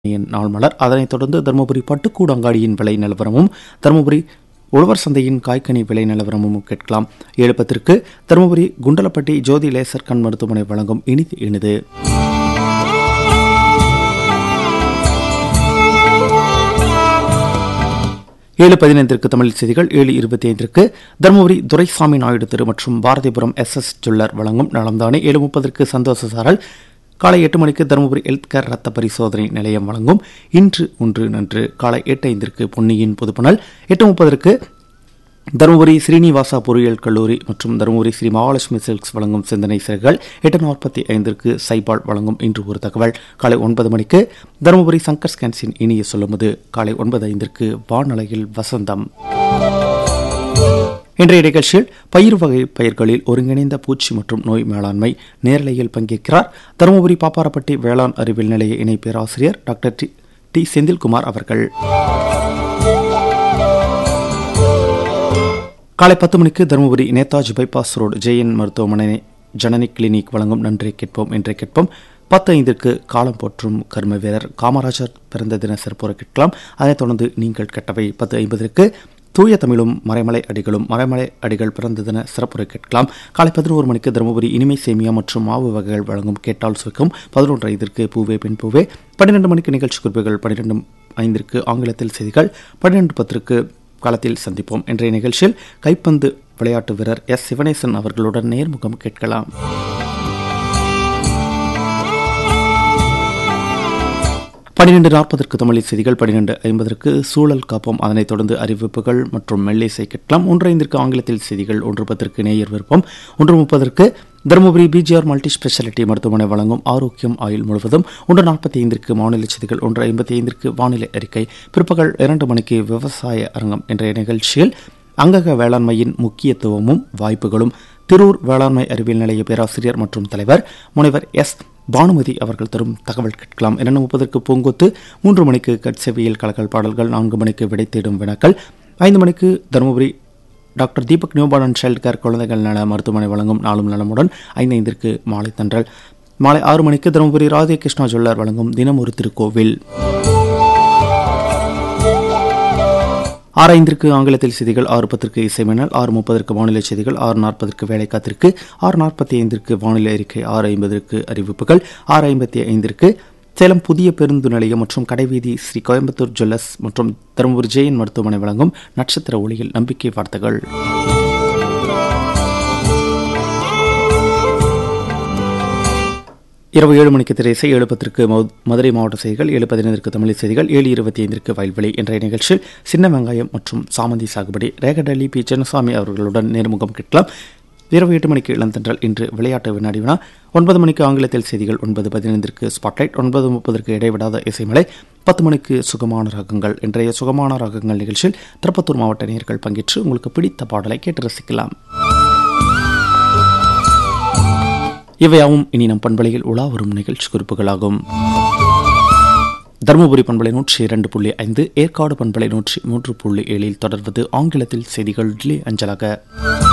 நாள் மலர் அதனைத் தொடர்ந்து தருமபுரி பட்டுக்கூடு அங்காடியின் விலை நிலவரமும் தருமபுரி உழவர் சந்தையின் காய்கனி விலை நிலவரமும் கேட்கலாம் ஏழு பத்திற்கு தருமபுரி குண்டலப்பட்டி ஜோதி லேசர் கண் மருத்துவமனை வழங்கும் இனிது இனிது ஏழு பதினைந்திற்கு தமிழ் செய்திகள் ஏழு இருபத்தி ஐந்திற்கு தருமபுரி துரைசாமி நாயுடு தெரு மற்றும் பாரதிபுரம் எஸ் எஸ் ஜுவல்லர் வழங்கும் நலம்தானே ஏழு முப்பதற்கு சந்தோஷ சாரல் காலை எட்டு மணிக்கு தருமபுரி ஹெல்த் கேர் ரத்த பரிசோதனை நிலையம் வழங்கும் இன்று ஒன்று நன்று காலை எட்டு ஐந்திற்கு பொன்னியின் புதுப்புணல் எட்டு முப்பதற்கு தருமபுரி ஸ்ரீனிவாசா பொறியியல் கல்லூரி மற்றும் தருமபுரி ஸ்ரீ மகாலட்சுமி சில்க்ஸ் வழங்கும் சிந்தனை சிறைகள் எட்டு நாற்பத்தி ஐந்திற்கு சைபால் வழங்கும் இன்று ஒரு தகவல் காலை ஒன்பது மணிக்கு தருமபுரி சங்கர் ஸ்கேன்ஸின் இனிய சொல்லுவது காலை ஒன்பது ஐந்திற்கு வானலையில் வசந்தம் இன்றைய நிகழ்ச்சியில் பயிர் வகை பயிர்களில் ஒருங்கிணைந்த பூச்சி மற்றும் நோய் மேலாண்மை நேரலையில் பங்கேற்கிறார் தருமபுரி பாப்பாரப்பட்டி வேளாண் அறிவியல் நிலைய இணை பேராசிரியர் டாக்டர் டி டி செந்தில்குமார் அவர்கள் காலை பத்து மணிக்கு தருமபுரி நேதாஜி பைபாஸ் ரோடு ஜெயன் மருத்துவமனை ஜனனி கிளினிக் வழங்கும் நன்றி கேட்போம் என்றே கேட்போம் பத்து ஐந்திற்கு காலம் போற்றும் கர்ம வீரர் காமராஜர் பிறந்த தின சிறப்புரை கேட்கலாம் அதைத் தொடர்ந்து நீங்கள் கெட்டவை பத்து ஐம்பதற்கு தூய தமிழும் மறைமலை அடிகளும் மறைமலை அடிகள் பிறந்த தின சிறப்புரை கேட்கலாம் காலை பதினோரு மணிக்கு தருமபுரி இனிமை சேமியா மற்றும் மாவு வகைகள் வழங்கும் கேட்டால் சுவைக்கும் பதினொன்று ஐந்திற்கு பூவே பெண் பூவே பன்னிரெண்டு மணிக்கு நிகழ்ச்சி குறிப்புகள் பன்னிரெண்டு ஐந்திற்கு ஆங்கிலத்தில் செய்திகள் பன்னிரெண்டு பத்திற்கு காலத்தில் சந்திப்போம் இன்றைய நிகழ்ச்சியில் கைப்பந்து விளையாட்டு வீரர் எஸ் சிவனேசன் அவர்களுடன் நேர்முகம் கேட்கலாம் பன்னிரெண்டு நாற்பதற்கு தமிழில் செய்திகள் பன்னிரெண்டு ஐம்பதற்கு சூழல் காப்போம் அதனைத் தொடர்ந்து அறிவிப்புகள் மற்றும் மெல்லிசை கேட்கலாம் ஒன்று ஐந்திற்கு ஆங்கிலத்தில் செய்திகள் ஒன்று பத்திற்கு நேயர் விருப்பம் ஒன்று முப்பதற்கு தருமபுரி பிஜிஆர் மல்டி ஸ்பெஷாலிட்டி மருத்துவமனை வழங்கும் ஆரோக்கியம் ஆயுள் முழுவதும் ஒன்று நாற்பத்தி ஐந்திற்கு மாநில செய்திகள் ஒன்று ஐம்பத்தி ஐந்திற்கு வானிலை அறிக்கை பிற்பகல் இரண்டு மணிக்கு விவசாய அரங்கம் என்ற நிகழ்ச்சியில் அங்கக வேளாண்மையின் முக்கியத்துவமும் வாய்ப்புகளும் திரூர் வேளாண்மை அறிவியல் நிலைய பேராசிரியர் மற்றும் தலைவர் முனைவர் எஸ் பானுமதி அவர்கள் தரும் தகவல் கேட்கலாம் இரண்டு முப்பதற்கு பூங்கொத்து மூன்று மணிக்கு கட்செவியல் கலக்கல் பாடல்கள் நான்கு மணிக்கு விடை தேடும் வினாக்கள் ஐந்து மணிக்கு Dharmapuri doctor Deepak newborn and child care குழந்தைகள் நல மருத்துவமனை வழங்கும் நாளும் நலமுடன் ஐந்து ஐந்திற்கு மாலை தன்றல் மாலை ஆறு மணிக்கு தருமபுரி ராதே கிருஷ்ணா ஜுவல்லர் வழங்கும் தினம் ஒரு திருக்கோவில் ஆறு ஐந்திற்கு ஆங்கிலத்தில் செய்திகள் ஆறு பத்திற்கு இசைமின்னல் ஆறு முப்பதற்கு வானிலை செய்திகள் ஆறு நாற்பதற்கு வேலை காத்திருக்கு ஆறு நாற்பத்தி ஐந்திற்கு வானிலை அறிக்கை ஆறு ஐம்பதற்கு அறிவிப்புகள் ஆறு ஐம்பத்தி ஐந்திற்கு சேலம் புதிய பேருந்து நிலையம் மற்றும் கடைவீதி ஸ்ரீ கோயம்புத்தூர் ஜுவல்லர்ஸ் மற்றும் தருமபுரி ஜெயின் மருத்துவமனை வழங்கும் நட்சத்திர ஒளியில் நம்பிக்கை வார்த்தைகள் இரவு ஏழு மணிக்கு திரைசை ஏழு பத்திற்கு மதுரை மாவட்ட செய்திகள் ஏழு பதினைந்திற்கு தமிழ் செய்திகள் ஏழு இருபத்தி ஐந்திற்கு வயல்வெளி என்ற நிகழ்ச்சியில் சின்ன வெங்காயம் மற்றும் சாமந்தி சாகுபடி ரேகடலி பி சின்னசாமி அவர்களுடன் நேர்முகம் கேட்கலாம் இரவு எட்டு மணிக்கு இளந்தென்றல் இன்று விளையாட்டு வினாடி வினா ஒன்பது மணிக்கு ஆங்கிலத்தில் செய்திகள் ஒன்பது பதினைந்திற்கு ஸ்பாட்லைட் ஒன்பது முப்பதற்கு இடைவிடாத இசைமலை பத்து மணிக்கு சுகமான ராகங்கள் இன்றைய சுகமான ராகங்கள் நிகழ்ச்சியில் திருப்பத்தூர் மாவட்ட நேர்கள் பங்கேற்று உங்களுக்கு பிடித்த பாடலை கேட்டு ரசிக்கலாம் இவையாவும் இனி நம் பண்பலையில் உலா வரும் நிகழ்ச்சி குறிப்புகளாகும் தருமபுரி பண்பலை நூற்றி இரண்டு புள்ளி ஐந்து ஏற்காடு பண்பலை நூற்றி மூன்று புள்ளி ஏழில் தொடர்வது ஆங்கிலத்தில் செய்திகள் டிலே அஞ்சலாக